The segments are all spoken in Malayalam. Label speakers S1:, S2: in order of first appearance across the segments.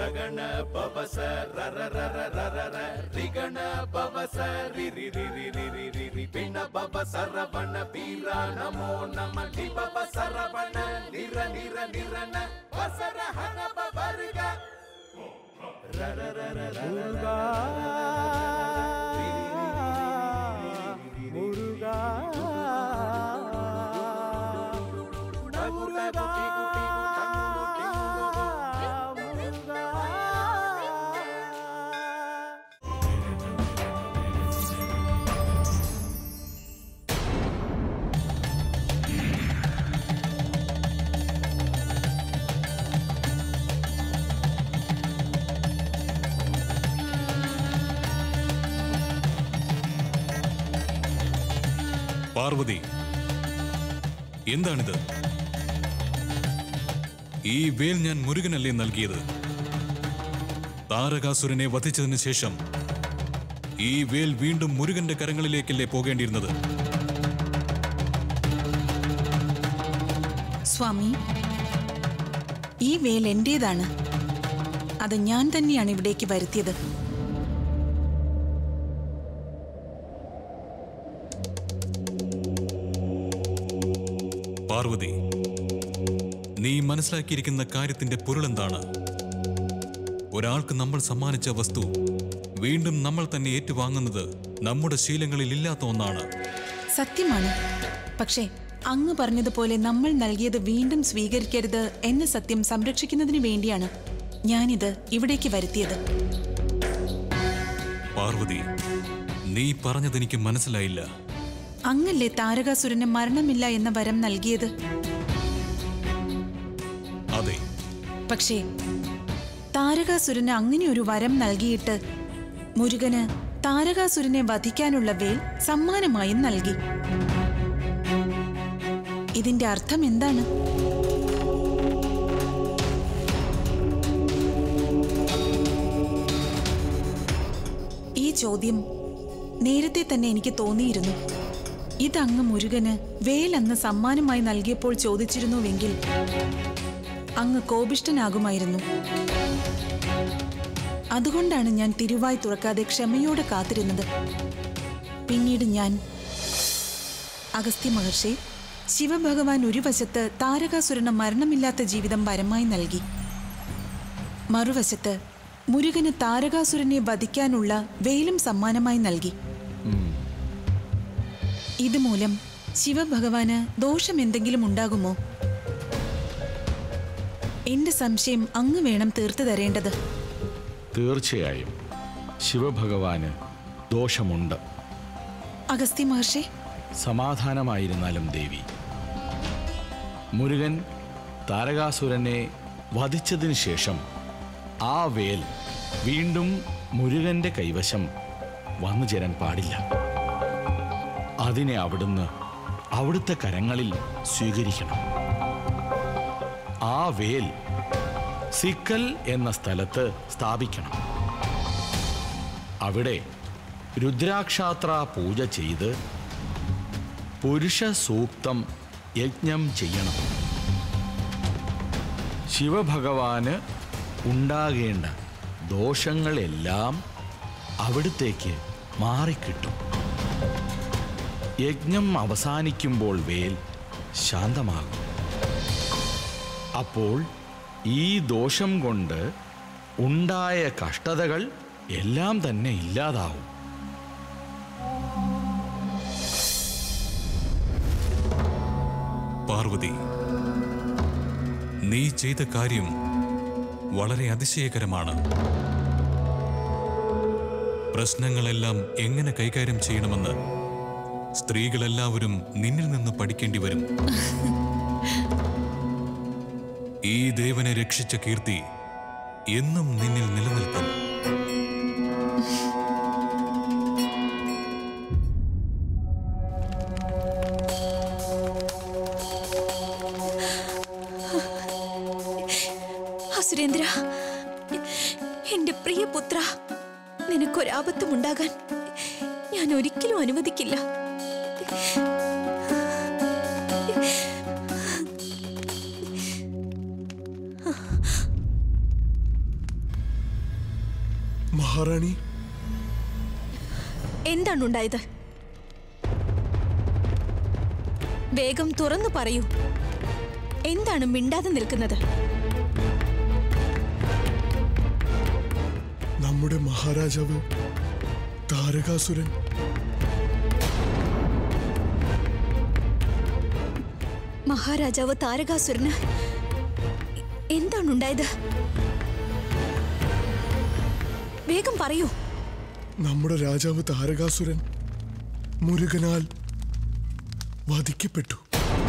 S1: ರಗಣ ಪವಸ ರರ ರರ ರರ ರ ರಿಗಣ ಪವಸ ರಿ ರಿ ರಿ ರಿ ರಿ ರಿ ರಿ ರಿ ಪಿಣ ಪವ ಸರವಣ ಬೀರ ನಮೋ ನಮ ಲಿ ಪವ ಸರವಣ ನಿರ ನಿರ ನಿರನ ವಸರ ಹನ ಪವರ್ಗ ರರ ರರ ರರ
S2: முருகா முருகா முருகா முருகா
S3: പാർവതി എന്താണിത് ഈ വേൽ ഞാൻ മുരുകനല്ലേ നൽകിയത് താരകാസുരനെ വധിച്ചതിന് ശേഷം ഈ വേൽ വീണ്ടും മുരുകന്റെ കരങ്ങളിലേക്കല്ലേ പോകേണ്ടിയിരുന്നത്
S4: സ്വാമി ഈ വേൽ എന്റേതാണ് അത് ഞാൻ തന്നെയാണ് ഇവിടേക്ക് വരുത്തിയത്
S3: പാർവതി നീ മനസ്സിലാക്കിയിരിക്കുന്ന കാര്യത്തിന്റെ പൊരുളെന്താണ് ഒരാൾക്ക് നമ്മൾ സമ്മാനിച്ച വസ്തു വീണ്ടും നമ്മൾ തന്നെ ഏറ്റുവാങ്ങുന്നത് നമ്മുടെ ശീലങ്ങളിൽ ഇല്ലാത്ത ഒന്നാണ്
S4: സത്യമാണ് പക്ഷേ അങ്ങ് പറഞ്ഞതുപോലെ നമ്മൾ നൽകിയത് വീണ്ടും സ്വീകരിക്കരുത് എന്ന സത്യം സംരക്ഷിക്കുന്നതിന് വേണ്ടിയാണ് ഞാനിത് ഇവിടേക്ക് വരുത്തിയത്
S3: പാർവതി നീ പറഞ്ഞതെനിക്ക് മനസ്സിലായില്ല
S4: അങ്ങല്ലേ താരകാസുരന് മരണമില്ല എന്ന വരം നൽകിയത്
S3: അതെ
S4: പക്ഷേ താരകാസുരന് അങ്ങനെ ഒരു വരം നൽകിയിട്ട് മുരുകന് താരകാസുരനെ വധിക്കാനുള്ള വേൽ സമ്മാനമായും നൽകി ഇതിന്റെ അർത്ഥം എന്താണ് ഈ ചോദ്യം നേരത്തെ തന്നെ എനിക്ക് തോന്നിയിരുന്നു ഇതങ്ങ് മുരുകന് വേലങ്ങ് സമ്മാനമായി നൽകിയപ്പോൾ ചോദിച്ചിരുന്നുവെങ്കിൽ അങ്ങ് കോപിഷ്ടനാകുമായിരുന്നു അതുകൊണ്ടാണ് ഞാൻ തിരുവായി തുറക്കാതെ ക്ഷമയോടെ കാത്തിരുന്നത് പിന്നീട് ഞാൻ അഗസ്ത്യ മഹർഷി ശിവഭഗവാൻ ഒരു വശത്ത് താരകാസുരന് മരണമില്ലാത്ത ജീവിതം വരമായി നൽകി മറുവശത്ത് മുരുകന് താരകാസുരനെ വധിക്കാനുള്ള വേലും സമ്മാനമായി നൽകി ഇതുമൂലം ശിവഭഗവാന് ദോഷം എന്തെങ്കിലും ഉണ്ടാകുമോ എന്റെ സംശയം അങ്ങ് വേണം തീർത്തു തരേണ്ടത്
S5: തീർച്ചയായും ശിവഭഗവാന് ദോഷമുണ്ട്
S4: അഗസ്ത്യ മഹർഷി
S5: സമാധാനമായിരുന്നാലും ദേവി മുരുകൻ താരകാസുരനെ വധിച്ചതിന് ശേഷം ആ വേൽ വീണ്ടും മുരുകന്റെ കൈവശം വന്നു ചേരാൻ പാടില്ല അതിനെ അവിടുന്ന് അവിടുത്തെ കരങ്ങളിൽ സ്വീകരിക്കണം ആ വേൽ സിക്കൽ എന്ന സ്ഥലത്ത് സ്ഥാപിക്കണം അവിടെ രുദ്രാക്ഷാത്ര പൂജ ചെയ്ത് പുരുഷ സൂക്തം യജ്ഞം ചെയ്യണം ശിവഭഗവാന് ഉണ്ടാകേണ്ട ദോഷങ്ങളെല്ലാം അവിടുത്തേക്ക് മാറിക്കിട്ടും യജ്ഞം അവസാനിക്കുമ്പോൾ വേൽ ശാന്തമാകും അപ്പോൾ ഈ ദോഷം കൊണ്ട് ഉണ്ടായ കഷ്ടതകൾ എല്ലാം തന്നെ ഇല്ലാതാവും
S3: പാർവതി നീ ചെയ്ത കാര്യം വളരെ അതിശയകരമാണ് പ്രശ്നങ്ങളെല്ലാം എങ്ങനെ കൈകാര്യം ചെയ്യണമെന്ന് സ്ത്രീകളെല്ലാവരും നിന്നിൽ നിന്ന് പഠിക്കേണ്ടി വരും ഈ ദേവനെ രക്ഷിച്ച കീർത്തി എന്നും നിന്നിൽ നിലനിൽക്കും
S6: അസുരേന്ദ്ര എന്റെ പ്രിയ പുത്ര നിനക്കൊരാപത്തും ഉണ്ടാകാൻ ഞാൻ ഒരിക്കലും അനുവദിക്കില്ല
S2: മഹാറാണി
S6: എന്താണ് ഉണ്ടായത് വേഗം തുറന്നു പറയൂ എന്താണ് മിണ്ടാതെ നിൽക്കുന്നത്
S2: നമ്മുടെ മഹാരാജാവ് താരകാസുരൻ
S6: മഹാരാജാവ് താരകാസുരന് എന്താണ് ഉണ്ടായത് വേഗം പറയൂ
S2: നമ്മുടെ രാജാവ് താരകാസുരൻ മുരുകനാൽ വധിക്കപ്പെട്ടു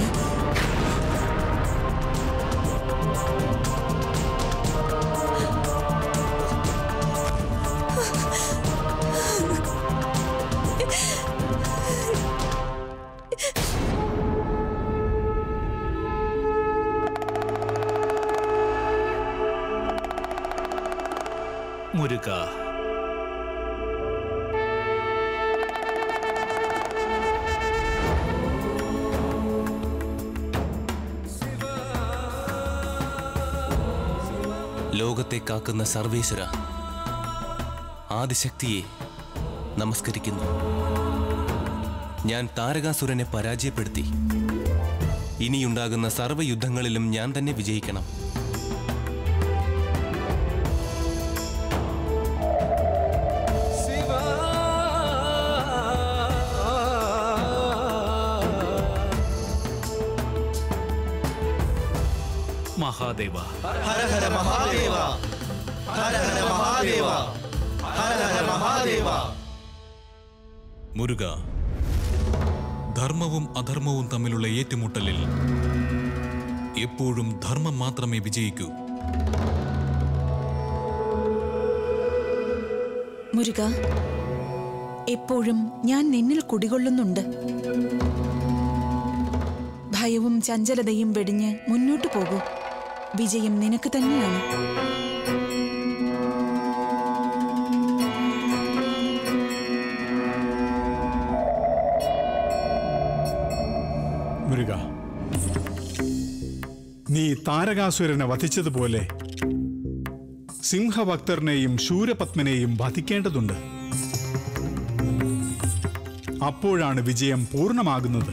S7: മുരുക
S8: ലോകത്തെ കാക്കുന്ന സർവേശ്വര ആദിശക്തിയെ നമസ്കരിക്കുന്നു ഞാൻ താരകാസുരനെ പരാജയപ്പെടുത്തി ഇനിയുണ്ടാകുന്ന സർവ്വയുദ്ധങ്ങളിലും ഞാൻ തന്നെ വിജയിക്കണം
S7: മഹാദേവ
S9: ഹര ഹര മഹാദേവ ഹര ഹര മഹാദേവ ഹര ഹര മഹാദേവ
S3: മുരുക ധർമ്മവും അധർമ്മവും തമ്മിലുള്ള ഏറ്റുമുട്ടലിൽ എപ്പോഴും ധർമ്മം മാത്രമേ വിജയിക്കൂ
S4: മുരുക എപ്പോഴും ഞാൻ നിന്നിൽ കുടികൊള്ളുന്നുണ്ട് ഭയവും ചഞ്ചലതയും വെടിഞ്ഞ് മുന്നോട്ടു പോകൂ വിജയം നിനക്ക് തന്നെയാണ്
S10: മുരുക നീ താരകാസുരനെ വധിച്ചതുപോലെ സിംഹഭക്തറിനെയും ശൂരപത്മനെയും വധിക്കേണ്ടതുണ്ട് അപ്പോഴാണ് വിജയം പൂർണ്ണമാകുന്നത്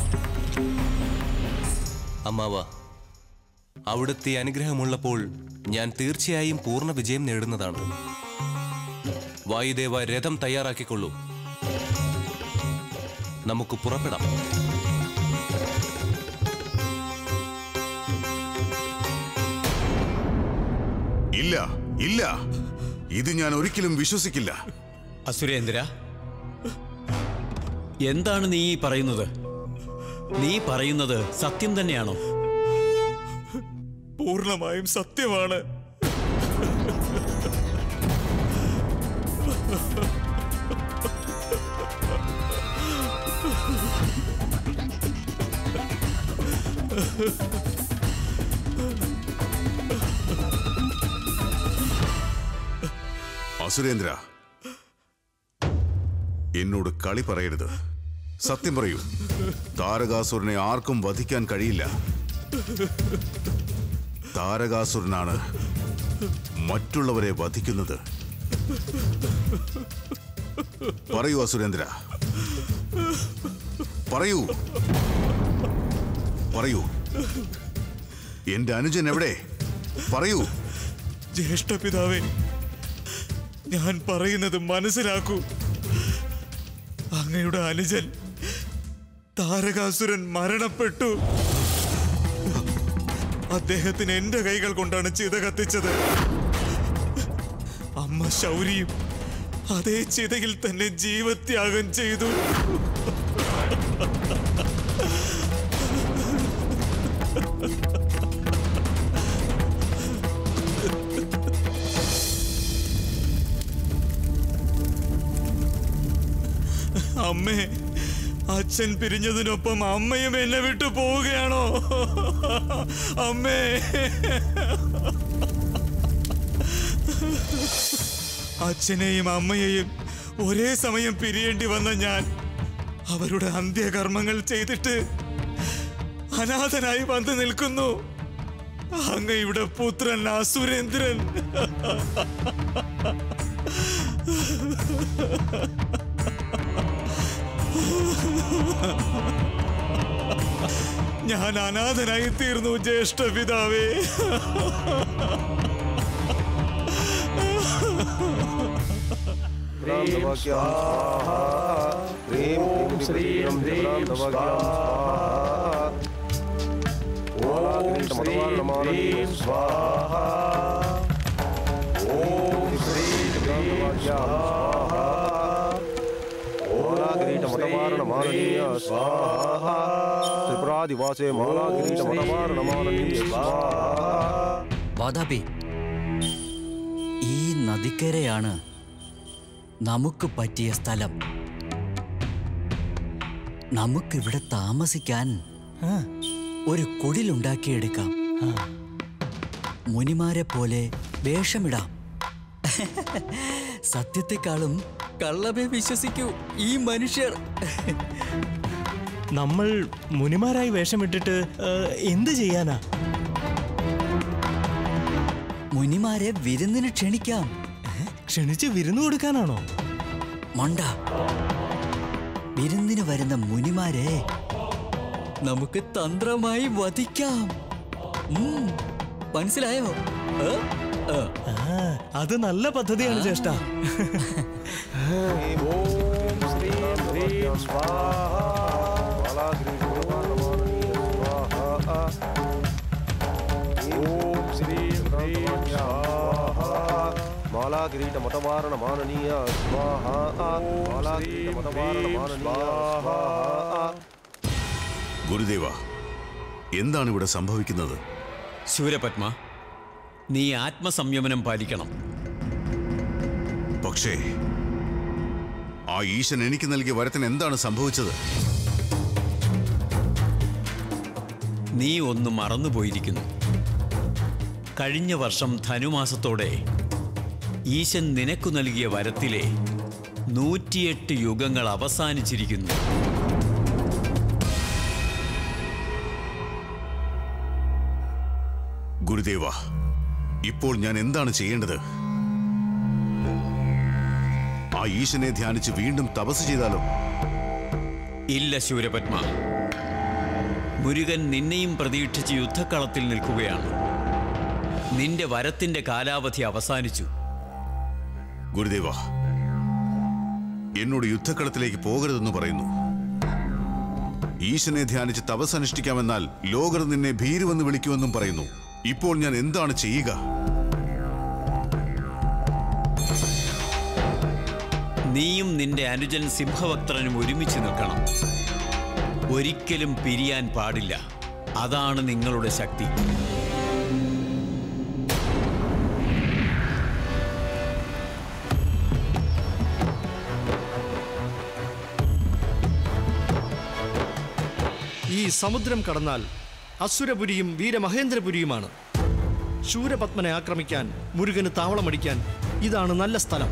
S8: അമ്മാവ അവിടുത്തെ അനുഗ്രഹമുള്ളപ്പോൾ ഞാൻ തീർച്ചയായും പൂർണ്ണ വിജയം നേടുന്നതാണ് വായുദേവ രഥം തയ്യാറാക്കിക്കൊള്ളൂ നമുക്ക് പുറപ്പെടാം
S1: ഇല്ല ഇല്ല ഇത് ഞാൻ ഒരിക്കലും വിശ്വസിക്കില്ല
S11: അസുരേന്ദ്ര എന്താണ് നീ ഈ പറയുന്നത് നീ പറയുന്നത് സത്യം തന്നെയാണോ
S7: പൂർണ്ണമായും സത്യമാണ്
S1: അസുരേന്ദ്ര എന്നോട് കളി പറയരുത് സത്യം പറയൂ താരകാസുരനെ ആർക്കും വധിക്കാൻ കഴിയില്ല താരകാസുരനാണ് മറ്റുള്ളവരെ വധിക്കുന്നത് പറയൂ അസുരേന്ദ്ര പറയൂ പറയൂ എന്റെ അനുജൻ എവിടെ പറയൂ
S7: ജ്യേഷ്ഠ പിതാവേ ഞാൻ പറയുന്നത് മനസ്സിലാക്കൂ അങ്ങയുടെ അനുജൻ താരകാസുരൻ മരണപ്പെട്ടു അദ്ദേഹത്തിന് എന്റെ കൈകൾ കൊണ്ടാണ് ചിത കത്തിച്ചത് അമ്മ ശൗരിയും അതേ ചിതയിൽ തന്നെ ജീവത്യാഗം ചെയ്തു അമ്മേ അച്ഛൻ പിരിഞ്ഞതിനൊപ്പം അമ്മയും എന്നെ വിട്ടു പോവുകയാണോ അമ്മേ അച്ഛനെയും അമ്മയെയും ഒരേ സമയം പിരിയേണ്ടി വന്ന ഞാൻ അവരുടെ അന്ത്യകർമ്മങ്ങൾ ചെയ്തിട്ട് അനാഥനായി വന്നു നിൽക്കുന്നു അങ്ങയുടെ പുത്രൻ അസുരേന്ദ്രൻ ഞാൻ അനാഥനായി തീർന്നു ജ്യേഷ്ഠ പിതാവേ
S12: ത്രിപുരാദിവാസേ മാലാകിരീടമതവാരണമാനീയ
S11: വാതാപി ഈ നദിക്കരയാണ് നമുക്ക് പറ്റിയ സ്ഥലം നമുക്കിവിടെ താമസിക്കാൻ ഒരു കുടിലുണ്ടാക്കിയെടുക്കാം മുനിമാരെ പോലെ വേഷമിടാം സത്യത്തെക്കാളും കള്ളമേ വിശ്വസിക്കൂ ഈ മനുഷ്യർ
S13: നമ്മൾ മുനിമാരായി വേഷമിട്ടിട്ട് ഏ, എന്ത് ചെയ്യാനാ
S11: മുനിമാരെ വിരുന്നിന് ക്ഷണിക്കാം
S13: ക്ഷണിച്ച് വിരുന്ന് കൊടുക്കാനാണോ
S11: മണ്ട വിരുന്നിന് വരുന്ന മുനിമാരെ നമുക്ക് തന്ത്രമായി വധിക്കാം ഉം, മനസ്സിലായോ ഏ? ഏ.
S13: ആ, അത് നല്ല പദ്ധതിയാണ് ചേഷ്ട
S12: മാലാകിരീട മതവാരണ മാനനീയ സ്വാഹ മാലാകിരീട മതവാരണ മാനനീയ സ്വാഹ
S14: ഗുരുദേവ എന്താണ് ഇവിടെ സംഭവിക്കുന്നത്
S11: ശൂരപത്മ നീ ആത്മസംയമനം പാലിക്കണം
S14: പക്ഷേ ആ ഈശൻ എനിക്ക് നൽകിയ വരത്തിന് എന്താണ് സംഭവിച്ചത്
S11: നീ ഒന്ന് മറന്നുപോയിരിക്കുന്നു കഴിഞ്ഞ വർഷം ധനുമാസത്തോടെ ഈശൻ നിനക്കു നൽകിയ വരത്തിലെ നൂറ്റിയെട്ട് യുഗങ്ങൾ അവസാനിച്ചിരിക്കുന്നു
S14: ഗുരുദേവ ഇപ്പോൾ ഞാൻ എന്താണ് ചെയ്യേണ്ടത് ആ ഈശനെ ധ്യാനിച്ച് വീണ്ടും തപസ് ചെയ്താലോ
S11: ഇല്ല ശൂരപത്മ മുരുകൻ നിന്നെയും പ്രതീക്ഷിച്ച് യുദ്ധക്കളത്തിൽ നിൽക്കുകയാണ് നിന്റെ വരത്തിന്റെ കാലാവധി അവസാനിച്ചു
S14: ഗുരുദേവ എന്നോട് യുദ്ധക്കളത്തിലേക്ക് പോകരുതെന്ന് പറയുന്നു ഈശനെ ധ്യാനിച്ച് തപസ് അനുഷ്ഠിക്കാമെന്നാൽ ലോകർ നിന്നെ ഭീരുവെന്ന് വിളിക്കുമെന്നും പറയുന്നു ഇപ്പോൾ ഞാൻ എന്താണ് ചെയ്യുക
S11: നീയും നിന്റെ അനുജൻ സിംഹവക്ത്രനും ഒരുമിച്ച് നിൽക്കണം ഒരിക്കലും പിരിയാൻ പാടില്ല അതാണ് നിങ്ങളുടെ ശക്തി
S9: ഈ സമുദ്രം കടന്നാൽ അസുരപുരിയും വീരമഹേന്ദ്രപുരിയുമാണ് ശൂരപത്മനെ ആക്രമിക്കാൻ മുരുകന് താവളമടിക്കാൻ ഇതാണ് നല്ല സ്ഥലം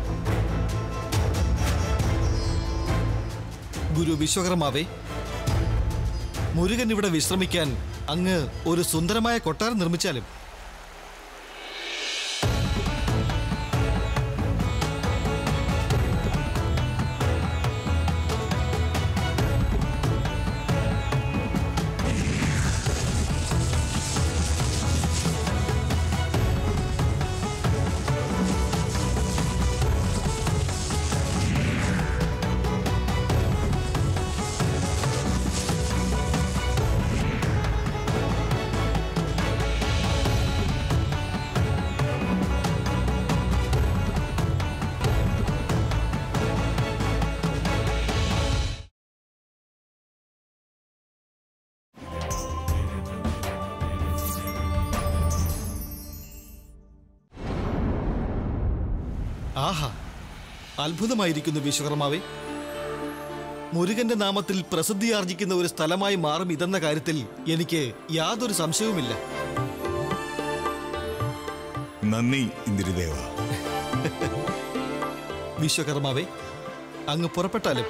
S15: ഗുരു വിശ്വകർമാവേ മുരുകൻ ഇവിടെ വിശ്രമിക്കാൻ അങ്ങ് ഒരു സുന്ദരമായ കൊട്ടാരം നിർമ്മിച്ചാലും ആഹാ അത്ഭുതമായിരിക്കുന്നു വിശ്വകർമാവേ മുരുകന്റെ നാമത്തിൽ പ്രസിദ്ധിയാർജിക്കുന്ന ഒരു സ്ഥലമായി മാറും ഇതെന്ന കാര്യത്തിൽ എനിക്ക് യാതൊരു സംശയവുമില്ല
S16: നന്ദി ഇന്ദിരദേവ
S15: വിശ്വകർമാവേ അങ്ങ് പുറപ്പെട്ടാലും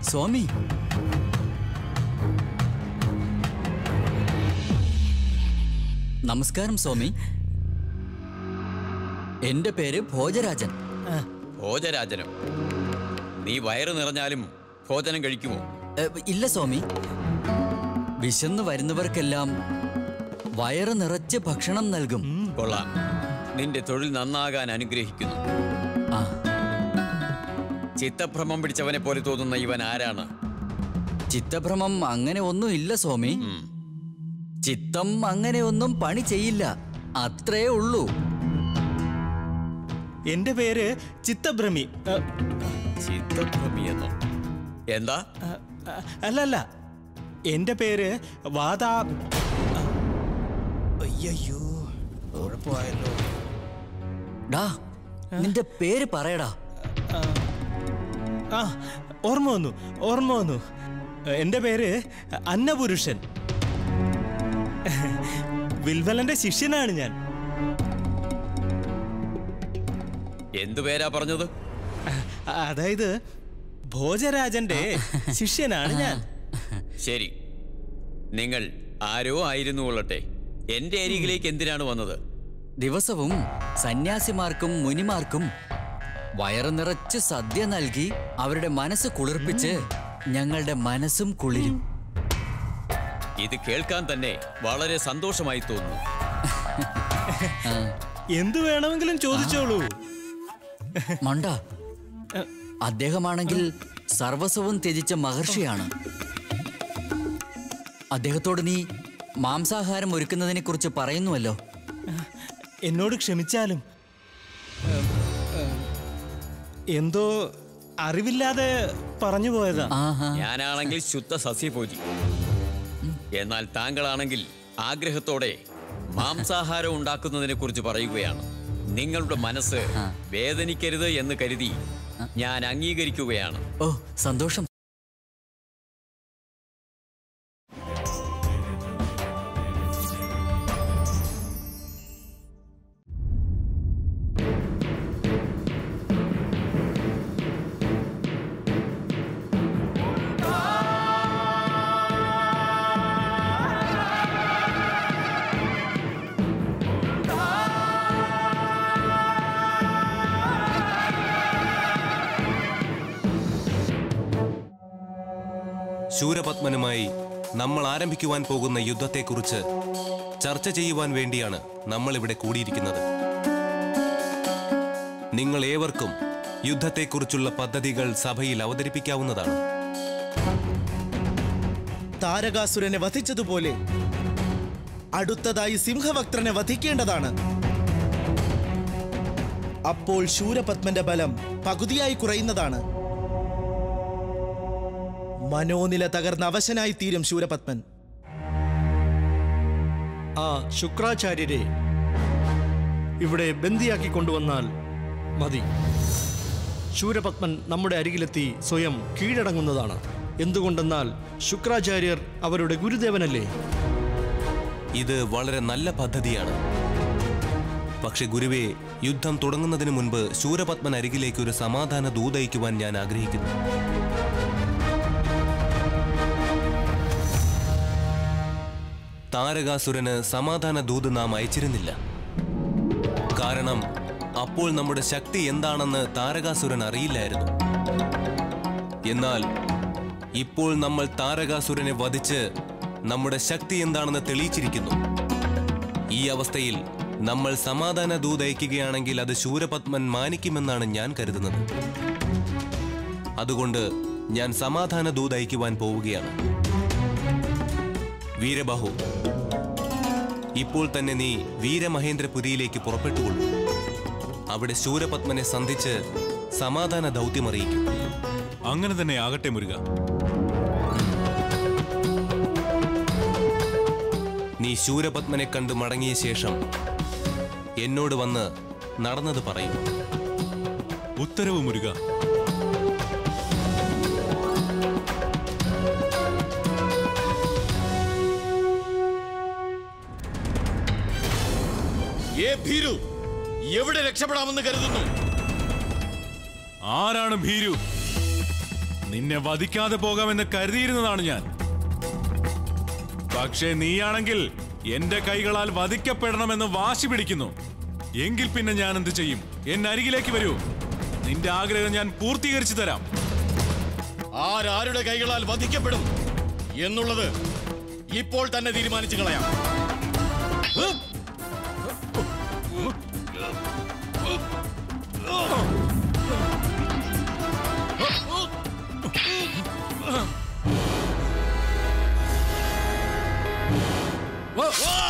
S17: സ്വാമി നമസ്കാരം സ്വാമി എന്റെ പേര് ഭോജരാജൻ
S11: ഭോജരാജനം നീ വയറ് നിറഞ്ഞാലും ഭോജനം കഴിക്കുമോ
S17: എ, ഇല്ല സ്വാമി വിശന്ന് വരുന്നവർക്കെല്ലാം വയറ് നിറച്ച് ഭക്ഷണം നൽകും
S11: കൊള്ളാം നിന്റെ തൊഴിൽ നന്നാകാൻ അനുഗ്രഹിക്കുന്നു ചിത്തഭ്രമം പിടിച്ചവനെ പോലെ തോന്നുന്ന ഇവൻ ആരാണ്
S17: ചിത്തഭ്രമം അങ്ങനെ ഒന്നും ഇല്ല സ്വാമി ചിത്തം അങ്ങനെ ഒന്നും പണി ചെയ്യില്ല അത്രേ ഉള്ളൂ
S13: എന്റെ പേര് ചിത്തഭ്രമി അ,
S11: ചിത്തഭ്രമി എന്നോ എന്താ
S13: അ, അല്ല അല്ല എന്റെ പേര് വാതാ അയ്യോ കുഴപ്പമായല്ലോ
S17: ഡാ നിന്റെ പേര് പറയടാ
S13: ആ ഓർമ്മ വന്നു ഓർമ്മ വന്നു എന്റെ പേര് അന്നപുരുഷൻ വിൽവലന്റെ ശിഷ്യനാണ് ഞാൻ
S11: എന്തു പേരാ പറഞ്ഞത്
S13: അതായത് ഭോജരാജന്റെ ശിഷ്യനാണ് ഞാൻ
S11: ശരി നിങ്ങൾ ആരോ ആയിരുന്നു കൊള്ളട്ടെ എന്റെ അരികിലേക്ക് എന്തിനാണ് വന്നത്
S17: ദിവസവും സന്യാസിമാർക്കും മുനിമാർക്കും വയറു നിറച്ച് സദ്യ നൽകി അവരുടെ മനസ്സ് കുളിർപ്പിച്ച് ഞങ്ങളുടെ മനസ്സും കുളിരും
S11: ഇത് കേൾക്കാൻ തന്നെ വളരെ സന്തോഷമായി തോന്നുന്നു
S13: എന്തു വേണമെങ്കിലും ചോദിച്ചോളൂ
S17: മണ്ട അദ്ദേഹമാണെങ്കിൽ സർവസ്വവും ത്യജിച്ച മഹർഷിയാണ് അദ്ദേഹത്തോട് നീ മാംസാഹാരം ഒരുക്കുന്നതിനെ കുറിച്ച് പറയുന്നുവല്ലോ
S13: എന്നോട് ക്ഷമിച്ചാലും ഏം, ഏം, എന്തോ അറിവില്ലാതെ പറഞ്ഞു പോയതാ
S11: ഞാനാണെങ്കിൽ ശുദ്ധ സസ്യഭോജി എന്നാൽ താങ്കളാണെങ്കിൽ ആഗ്രഹത്തോടെ മാംസാഹാരം ഉണ്ടാക്കുന്നതിനെ കുറിച്ച് പറയുകയാണ് നിങ്ങളുടെ മനസ്സ് വേദനിക്കരുത് എന്ന് കരുതി ഞാൻ അംഗീകരിക്കുകയാണ്
S17: ഓ സന്തോഷം
S8: ശൂരപത്മനുമായി നമ്മൾ ആരംഭിക്കുവാൻ പോകുന്ന യുദ്ധത്തെക്കുറിച്ച് ചർച്ച ചെയ്യുവാൻ വേണ്ടിയാണ് നമ്മൾ ഇവിടെ കൂടിയിരിക്കുന്നത് നിങ്ങൾ ഏവർക്കും യുദ്ധത്തെക്കുറിച്ചുള്ള പദ്ധതികൾ സഭയിൽ അവതരിപ്പിക്കാവുന്നതാണ്
S9: താരകാസുരനെ വധിച്ചതുപോലെ അടുത്തതായി സിംഹവക്ത്രനെ വധിക്കേണ്ടതാണ് അപ്പോൾ ശൂരപത്മന്റെ ബലം പകുതിയായി കുറയുന്നതാണ് മനോനില തകർന്ന അവശനായി തീരും ശൂരപത്മൻ
S15: ആ ശുക്രാചാര്യരെ ഇവിടെ ബന്ദിയാക്കി കൊണ്ടുവന്നാൽ മതി ശൂരപത്മൻ നമ്മുടെ അരികിലെത്തി സ്വയം കീഴടങ്ങുന്നതാണ് എന്തുകൊണ്ടെന്നാൽ ശുക്രാചാര്യർ അവരുടെ ഗുരുദേവനല്ലേ
S8: ഇത് വളരെ നല്ല പദ്ധതിയാണ് പക്ഷെ ഗുരുവെ യുദ്ധം തുടങ്ങുന്നതിന് മുൻപ് ശൂരപത്മൻ അരികിലേക്ക് ഒരു സമാധാന ദൂതയക്കുവാൻ ഞാൻ ആഗ്രഹിക്കുന്നു താരകാസുരന് സമാധാന ദൂത് നാം അയച്ചിരുന്നില്ല കാരണം അപ്പോൾ നമ്മുടെ ശക്തി എന്താണെന്ന് താരകാസുരൻ അറിയില്ലായിരുന്നു എന്നാൽ ഇപ്പോൾ നമ്മൾ താരകാസുരനെ വധിച്ച് നമ്മുടെ ശക്തി എന്താണെന്ന് തെളിയിച്ചിരിക്കുന്നു ഈ അവസ്ഥയിൽ നമ്മൾ സമാധാന ദൂത് അയക്കുകയാണെങ്കിൽ അത് ശൂരപത്മൻ മാനിക്കുമെന്നാണ് ഞാൻ കരുതുന്നത് അതുകൊണ്ട് ഞാൻ സമാധാന ദൂത് അയക്കുവാൻ പോവുകയാണ് വീരബാഹു ഇപ്പോൾ തന്നെ നീ വീരമഹേന്ദ്രപുരിയിലേക്ക് പുറപ്പെട്ടുകൊള്ളു അവിടെ ശൂരപത്മനെ സന്ധിച്ച് സമാധാന ദൗത്യം അറിയിക്കും
S3: അങ്ങനെ തന്നെ ആകട്ടെ മുരുക
S8: നീ ശൂരപത്മനെ കണ്ട് മടങ്ങിയ ശേഷം എന്നോട് വന്ന് നടന്നത് പറയും
S3: ഉത്തരവ് മുരുക
S5: ഏ ഭീരു എവിടെ രക്ഷപ്പെടാമെന്ന് കരുതുന്നു
S3: ആരാണ് ഭീരു
S18: നിന്നെ വധിക്കാതെ പോകാമെന്ന് കരുതിയിരുന്നതാണ് ഞാൻ പക്ഷേ നീയാണെങ്കിൽ എന്റെ കൈകളാൽ വധിക്കപ്പെടണമെന്ന് വാശി പിടിക്കുന്നു എങ്കിൽ പിന്നെ ഞാൻ എന്ത് ചെയ്യും എന്നെ അരികിലേക്ക് വരൂ നിന്റെ ആഗ്രഹം ഞാൻ പൂർത്തീകരിച്ചു തരാം
S19: ആരാരുടെ കൈകളാൽ വധിക്കപ്പെടും എന്നുള്ളത് ഇപ്പോൾ തന്നെ തീരുമാനിച്ചു കളയാം
S18: ആ